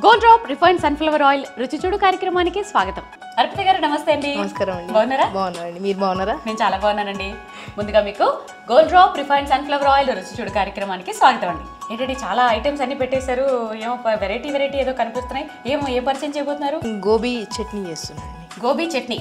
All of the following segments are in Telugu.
Gold drop refine sunflower oil రుచి చూడు కార్యక్రమానికి స్వాగతం అర్పిత గారు నమస్తే అండి నమస్కారం అండి బాగున్నారా బాగున్నానండి మీరు బాగున్నారా నేను చాలా బాగున్నానండి ముందుగా మీకు gold drop refine sunflower oil రుచి చూడు కార్యక్రమానికి స్వాగతం అండి ఏంటంటే చాలా ఐటమ్స్ అన్ని పెట్టేశారు ఏమో వెరైటీ వెరైటీ ఏదో కనిపిస్తున్నాయి ఏమో ఏ పరిచయం చేయబోతున్నారు గోబీ చట్నీ చేస్తున్నానండి గోబీ చట్నీ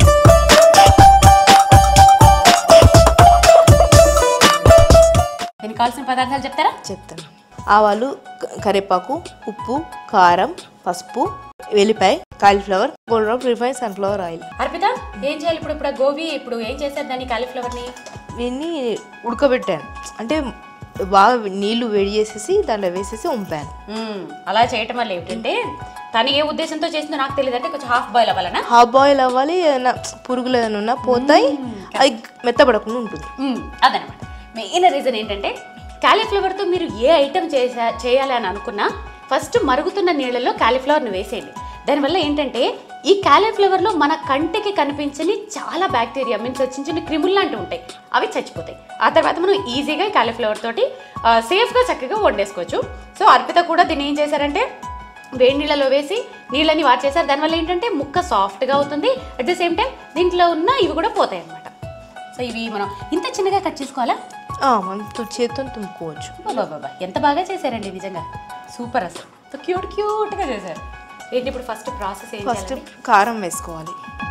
దీనికి కావాల్సిన పదార్థాలు చెప్తారా చెప్తాను ఆవాలు క- కరివేపాకు ఉప్పు కారం పసుపు వెల్లిపాయ cauliflower gold drop refine sunflower oil Arpitha ఏం చేయాలి ఇప్పుడు ఇప్పుడు ఆ గోబీ ఇప్పుడు ఏం చేశారు దాన్ని కాలీఫ్లవర్ని దీన్ని ఉడకబెట్టాను అంటే బాగా నీళ్లు వేడి చేసేసి దాంట్లో వేసేసి ఉంపాను మ్మ్. అలా చేయటం వల్ల ఏమిటంటే తను ఏ ఉద్దేశంతో చేసిందో నాకు తెలియదు అంటే కొంచెం హాఫ్ బాయిల్ అవ్వాలనా హాఫ్ బాయిల్ అవ్వాలి ఏదైనా పురుగులు ఏదైనా ఉన్నా పోతాయి అవి మెత్తబడకుండా ఉంటుంది మ్మ్. అదనమాట మెయిన్ రీజన్ ఏంటంటే కాలీఫ్లవర్తో మీరు ఏ ఐటెం చేసా చేయాలి అని అనుకున్నా ఫస్ట్ మరుగుతున్న నీళ్ళలో కాలీఫ్లవర్ని వేసేయండి దానివల్ల ఏంటంటే ఈ కాలీఫ్లవర్లో మన కంటికి కనిపించని చాలా బ్యాక్టీరియా మీన్స్ చిన్న చిన్న క్రిములు లాంటివి ఉంటాయి అవి చచ్చిపోతాయి ఆ తర్వాత మనం ఈజీగా కాలీఫ్లవర్ తోటి ఆ, సేఫ్గా చక్కగా వండేసుకోవచ్చు సో అర్పిత కూడా దీన్ని ఏం చేశారంటే వేడి నీళ్ళలో వేసి నీళ్ళని వాట్ చేశారు దానివల్ల ఏంటంటే ముక్క సాఫ్ట్గా అవుతుంది అట్ ద సేమ్ టైం దీంట్లో ఉన్న ఇవి కూడా పోతాయి అన్నమాట సో ఇవి మనం ఇంత చిన్నగా కట్ చేసుకోవాలా ఆ, మనం తు- చేత్తో తుంపుకోవచ్చు బాబా ఎంత బాగా చేశారండి నిజంగా సూపర్ అసలు సో క్యూట్ క్యూట్గా చేశారు ఏంటి ఇప్పుడు ఫస్ట్ ప్రాసెస్ ఏం ఫస్ట్ చేయాలి కారం వేసుకోవాలి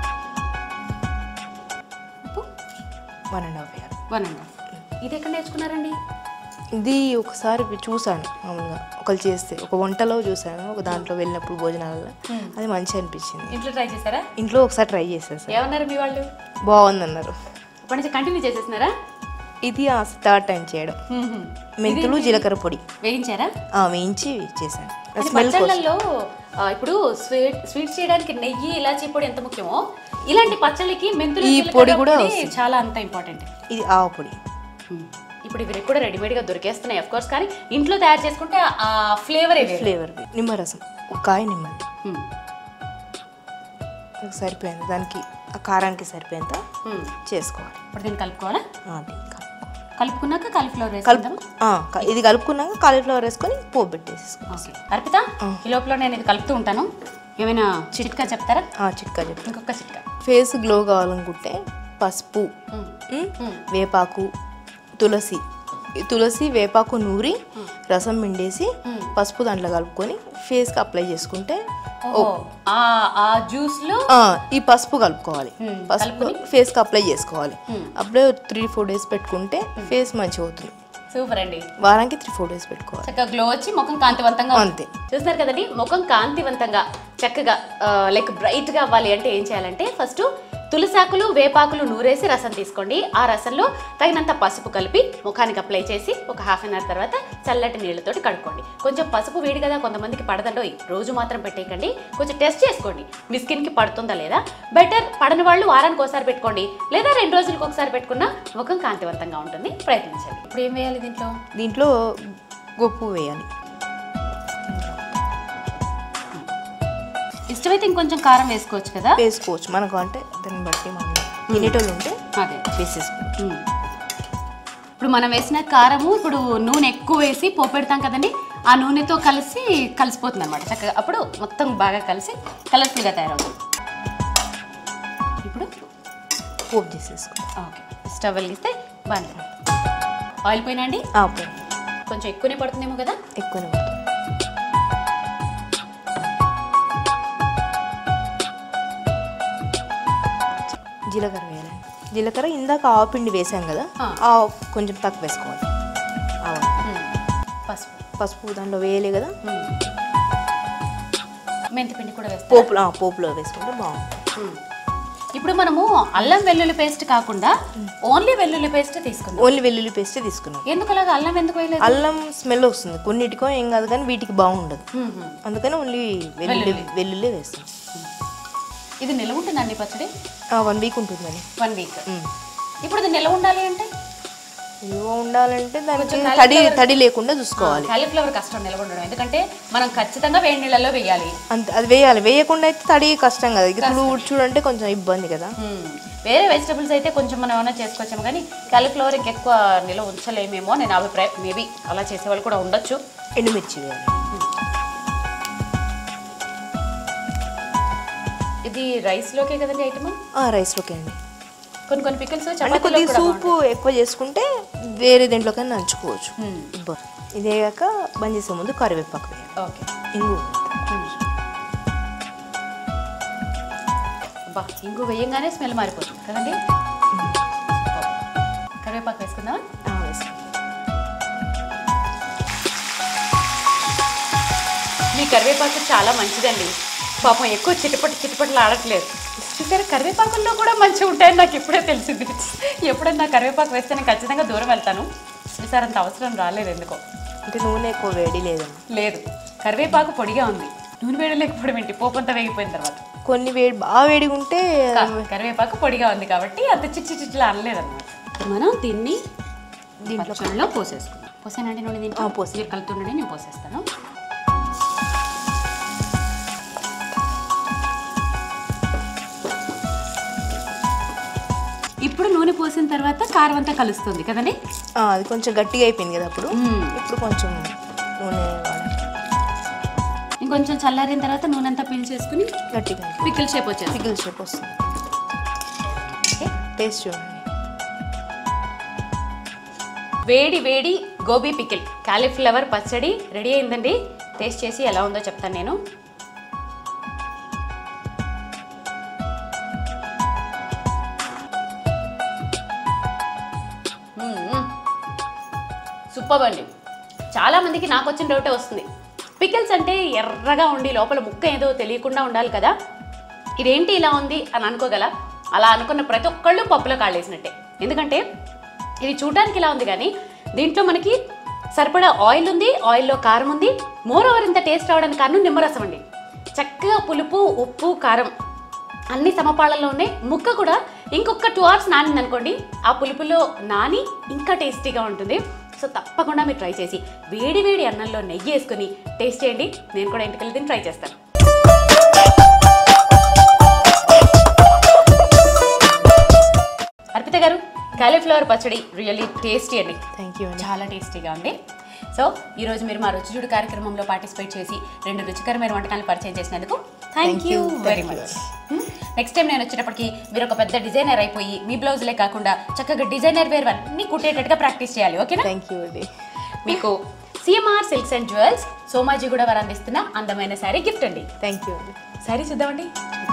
ఉప్పు వన్ అండ్ హాఫ్ వేయాలి వన్ అండ్ హాఫ్ ఇది ఎక్కడ నేర్చుకున్నారండి ఇది ఒకసారి చూసాను మామూలుగా ఒకరు చేస్తే ఒక వంటలో చూసాను ఒక దాంట్లో వెళ్ళినప్పుడు భోజనాలలో అది మంచిగా అనిపించింది ఇంట్లో ట్రై చేశారా ఇంట్లో ఒకసారి ట్రై చేశాను సార్ ఏమన్నారు మీ వాళ్ళు బాగుంది అన్నారు అప్పటి నుంచి కంటిన్యూ చేసేస్తున్నారా ఇది ఆ థర్డ్ టైం చేయడం మెంతులు జీలకర్ర పొడి వేయించారా ఆ, వేయించి చేశాను అది స్మెల్ కోసం పచ్చళ్ళల్లో ఆ, ఇప్పుడు స్వీట్ స్వీట్స్ చేయడానికి నెయ్యి ఇలాచీ పొడి ఎంత ముఖ్యమో ఇలాంటి పచ్చళ్ళకి మెంతులు ఈ జీలకర్ర పొడి కూడా పొడి చాలా అంత ఇంపార్టెంట్ ఇది ఆవ పొడి ఇప్పుడు ఇవి కూడా రెడీమేడ్గా దొరికేస్తున్నాయి అఫ్ కోర్స్ కానీ ఇంట్లో తయారు చేసుకుంటే ఆ ఫ్లేవర్ వేరు ఫ్లేవర్ నిమ్మరసం ఒక కాయ నిమ్మ Hmm. అది సరిపోయింది దానికి ఆ కారానికి సరిపోయేంత Hmm. చేసుకోవాలి ఇప్పుడు దీన్ని కలుపుకోవాలా ఆ, అది కలుపు- కలుపుకున్నాక కాలీఫ్లవర్ కలుపు వేసుకుందాం ఆ, క- ఇది కలుపుకున్నాక కాలీఫ్లవర్ వేసుకొని పోపు పెట్టేసుకోవాలి ఓకే అర్పిత ఈ లోపల నేను ఇది కలుపుతూ ఉంటాను ఏమైనా చిట్కా చెప్తారా ఆ, చిట్కా చెప్పి ఇంకొక చిట్కా ఫేస్ గ్లో కావాలనుకుంటే పసుపు Hmm. ఉమ్, Hmm. వేపాకు తులసి ఈ తులసి వేపాకు నూరి రసం పిండేసి Hmm. పసుపు దాంట్లో కలుపుకొని ఫేస్కి అప్లై చేసుకుంటే ఓహో ఆ ఆ జ్యూస్ లో ఆ, ఈ పసుపు కలుపుకోవాలి Hmm. పసుపు ఫేస్కి అప్లై చేసుకోవాలి Hmm. అప్పుడే త్రీ ఫోర్ డేస్ పెట్టుకుంటే ఫేస్ మంచిగా అవుతుంది సూపర్ అండి వారానికి త్రీ ఫోర్ డేస్ పెట్టుకోవాలి చక్కగా గ్లో వచ్చి ముఖం కాంతివంతంగా అంతే చూస్తున్నారు కదండి ముఖం కాంతివంతంగా చక్కగా లైక్ బ్రైట్ గా అవ్వాలి అంటే ఏం చేయాలంటే ఫస్ట్ తులసాకులు వేపాకులు నూరేసి రసం తీసుకోండి ఆ రసంలో తగినంత పసుపు కలిపి ముఖానికి అప్లై చేసి ఒక హాఫ్ అన్ అవర్ తర్వాత చల్లటి నీళ్ళతోటి కడుక్కోండి కొంచెం పసుపు వేడి కదా కొంతమందికి పడదండోయ్ రోజు మాత్రం పెట్టేయకండి కొంచెం టెస్ట్ చేసుకోండి మీ స్కిన్కి పడుతుందా లేదా బెటర్ పడని వాళ్ళు వారానికి ఒకసారి పెట్టుకోండి లేదా రెండు రోజులకు ఒకసారి పెట్టుకున్నా ముఖం కాంతివంతంగా ఉంటుంది ప్రయత్నించండి ఇప్పుడు ఏం వేయాలి దీంట్లో దీంట్లో గొప్పు వేయాలి ఇష్టమైతే ఇంకొంచెం కారం వేసుకోవచ్చు కదా వేసుకోవచ్చు మనకు అంటే దాన్ని బట్టి మనం తినేటోళ్ళు ఉంటే అదే వేసేసుకోవచ్చు ఉమ్. ఇప్పుడు మనం వేసిన కారము ఇప్పుడు నూనె ఎక్కువ వేసి పోపు పెడతాం కదండి ఆ నూనెతో కలిసి కలిసిపోతుంది అనమాట చక్కగా అప్పుడు మొత్తం బాగా కలిసి కలర్ఫుల్గా తయారవుతుంది ఇప్పుడు పోపు చేసేసుకోవాలి ఓకే స్టవ్ వెలిగిస్తే బాగా ఆయిల్ పోయినా అండి ఆ, పోయి. కొంచెం ఎక్కువనే పడుతుందేమో కదా ఎక్కువనే పడుతుంది జీలకర్ర వేయాలండి జీలకర్ర ఇందాక ఆవు పిండి వేసాం కదా ఆ. ఆ కొంచెం తక్కువ వేసుకోవాలి ఆవాలు ఉమ్. పసుపు పసుపు దాంట్లో వేయలే కదా ఉమ్. మెంతిపిండి కూడా వేస్తాం పోపులో ఆ, పోపులో వేసుకుంటే బాగుంటుంది ఉమ్. ఇప్పుడు మనము అల్లం వెల్లుల్లి పేస్ట్ కాకుండా ఓన్లీ వెల్లుల్లి పేస్ట్ తీసుకుందాం ఓన్లీ వెల్లుల్లి పేస్టే తీసుకున్నాం ఎందుకు అలాగా అల్లం ఎందుకు వేయలేదు అల్లం స్మెల్ వస్తుంది కొన్నిటికో ఏం కాదు కానీ వీటికి బాగుండదు ఉమ్, ఉమ్. అందుకని ఓన్లీ వెల్లుల్లి వెల్లుల్లి వేస్తాం ఇది నిలవ ఉంటుందండి పచ్చడి వన్ వీక్ ఉంటుందని వన్ వీక్ ఇప్పుడు ఇది నిలవ ఉండాలి అంటే నిల్వ ఉండాలంటే దానికి కొంచెం తడి తడి లేకుండా చూసుకోవాలి కాలీఫ్లవర్ కష్టం నిలవ ఉండడం ఎందుకంటే మనం ఖచ్చితంగా వేడి నీళ్ళలో వేయాలి అంతే అది వేయాలి వేయకుండా అయితే తడి కష్టం కదా ఇప్పుడు చూడంటే కొంచెం ఇబ్బంది కదా ఉమ్. వేరే వెజిటబుల్స్ అయితే కొంచెం మనం ఏమైనా చేసుకోవచ్చాము కానీ కాలీఫ్లవర్ ఇంకెక్కువ నిలవ ఉంచలేమేమో నేను అభిప్రాయం మేబీ అలా చేసేవాళ్ళు కూడా ఉండొచ్చు ఎండుమిర్చి వేయాలి ఇది రైస్లోకే కదండి ఐటమ్ రైస్లోకి అండి కొన్ని కొన్ని పికిల్స్ అంటే చపాతీలో కొద్దిగా కూడా సూప్ ఎక్కువ చేసుకుంటే వేరే దేంట్లోకైనా నంచుకోవచ్చు Hmm. ఇబ్బంది ఇదే కాక బంద్ చేసే ముందు కరివేపాకు వేయాలి ఓకే ఇంగు బా ఇంగు వేయంగానే స్మెల్ మారిపోతుంది కదండి కరివేపాకు వేసుకుందాం ఆ, వేసుకో. మీ కరివేపాకు చాలా మంచిదండి పాపం ఎక్కువ చిటపట చిటపటలు ఆడట్లేదు చూసారు కరివేపాకుల్లో కూడా మంచిగా ఉంటాయని నాకు ఇప్పుడే తెలిసింది ఎప్పుడైనా కరివేపాకు వేస్తే నేను ఖచ్చితంగా దూరం వెళ్తాను చూసారు అంత అవసరం రాలేదు ఎందుకో అంటే నూనె ఎక్కువ వేడి లేదండి లేదు కరివేపాకు పొడిగా ఉంది నూనె వేడి లేకపోవడం ఏంటి పోపంతా వేగిపోయిన తర్వాత కొన్ని వేడి బాగా వేడిగా ఉంటే క- కరివేపాకు పొడిగా ఉంది కాబట్టి అంత చిచ్చి చిచ్చిలా అనలేదు అనమాట మనం దీన్ని దీంట్లో పచ్చళ్ళలో పోసేసుకుందాం పోసానండి నూనె దీంట్లో ఆ, పోసి. మీరు కలుతుండండి నేను పోసేస్తాను ఇప్పుడు నూనె పోసిన తర్వాత కారం అంతా కలుస్తుంది కదండి ఆ, అది కొంచెం గట్టిగా అయిపోయింది కదా అప్పుడు మ్మ్. ఇప్పుడు కొంచెం నూనె వాడాలి ఇంకొంచెం చల్లారిన తర్వాత నూనె అంతా పీల్చేసుకుని గట్టిగా పికిల్ షేప్ వచ్చేది పిగిల్ షేప్ వస్తుంది టేస్ట్ చూడండి వేడి వేడి గోబీ పికిల్ కాలీఫ్లవర్ పచ్చడి రెడీ అయిందండి టేస్ట్ చేసి ఎలా ఉందో చెప్తాను నేను సూపర్ అండి చాలా మందికి నాకు వచ్చిన డౌటే వస్తుంది పికిల్స్ అంటే ఎర్రగా ఉండి లోపల ముక్క ఏదో తెలియకుండా ఉండాలి కదా ఇదేంటి ఇలా ఉంది అని అనుకోగల అలా అనుకున్న ప్రతి ఒక్కళ్ళు పప్పులో కాళ్ళేసినట్టే ఎందుకంటే ఇది చూడడానికి ఇలా ఉంది కానీ దీంట్లో మనకి సరిపడా ఆయిల్ ఉంది ఆయిల్లో కారం ఉంది మోర్ ఓవర్ ఇంత టేస్ట్ రావడానికి కారణం నిమ్మరసం అండి చక్కగా పులుపు ఉప్పు కారం అన్ని సమపాళల్లో ఉన్నాయి ముక్క కూడా ఇంకొక టూ అవర్స్ నానింది అనుకోండి ఆ పులుపులో నాని ఇంకా టేస్టీగా ఉంటుంది సో తప్పకుండా మీరు ట్రై చేసి వేడి వేడి అన్నంలో నెయ్యి వేసుకొని టేస్ట్ చేయండి నేను కూడా ఇంటికి వెళ్ళి ట్రై చేస్తాను అర్పిత గారు కాలీఫ్లవర్ పచ్చడి రియల్లీ టేస్టీ అండి థ్యాంక్ యూ అండి చాలా టేస్టీగా ఉంది సో ఈ రోజు మీరు మా రుచి చూడు కార్యక్రమంలో పార్టిసిపేట్ చేసి రెండు రుచికరమైన వంటకాలను పరిచయం చేసినందుకు thank Thank you you, very thank you. Much next time నేను వచ్చేటప్పటికి మీరు ఒక పెద్ద డిజైనర్ అయిపోయి మీ బ్లౌజులే కాకుండా చక్కగా డిజైనర్ వేర్ అన్ని కుట్టేటట్టుగా ప్రాక్టీస్ చేయాలి ఓకేనా థ్యాంక్ యూ అండి మీకు CMR silks and jewels Somaji కూడా వారు అందిస్తున్న అందమైన శారీ గిఫ్ట్ అండి థ్యాంక్ యూ అండి శారీ చూద్దామండి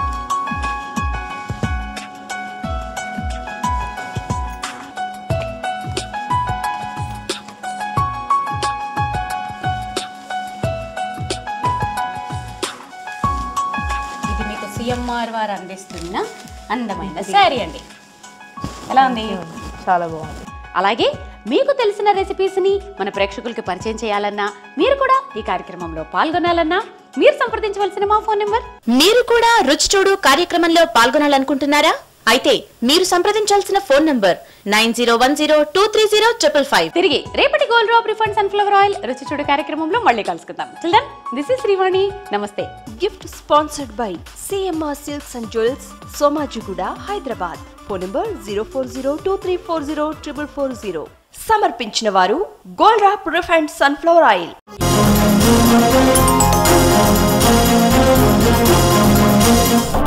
ఇది మీకు సిఎంఆర్ వారు అందిస్తున్న అందమైన శారీ అండి ఎలా ఉంది చాలా బాగుంది అలాగే మీకు తెలిసిన రెసిపీస్ని మన ప్రేక్షకులకి పరిచయం చేయాలన్నా మీరు కూడా ఈ కార్యక్రమంలో పాల్గొనాలన్నా మీరు సంప్రదించవలసిన మా ఫోన్ నెంబర్ మీరు కూడా రుచి చూడు కార్యక్రమంలో పాల్గొనాలనుకుంటున్నారా అయితే మీరు సంప్రదించాల్సిన phone number nine zero one zero two three zero triple five తిరిగి రేపటి gold drop refined sunflower oil రుచి చూడు కార్యక్రమంలో మళ్ళీ కలుసుకుందాం చిల్డ్రన్ దిస్ ఇస్ శ్రీవాణి నమస్తే gift sponsored by CMR silks and jewels Somajiguda Hyderabad phone number zero four zero two three four zero triple four zero సమర్పించిన వారు gold drop refined sunflower oil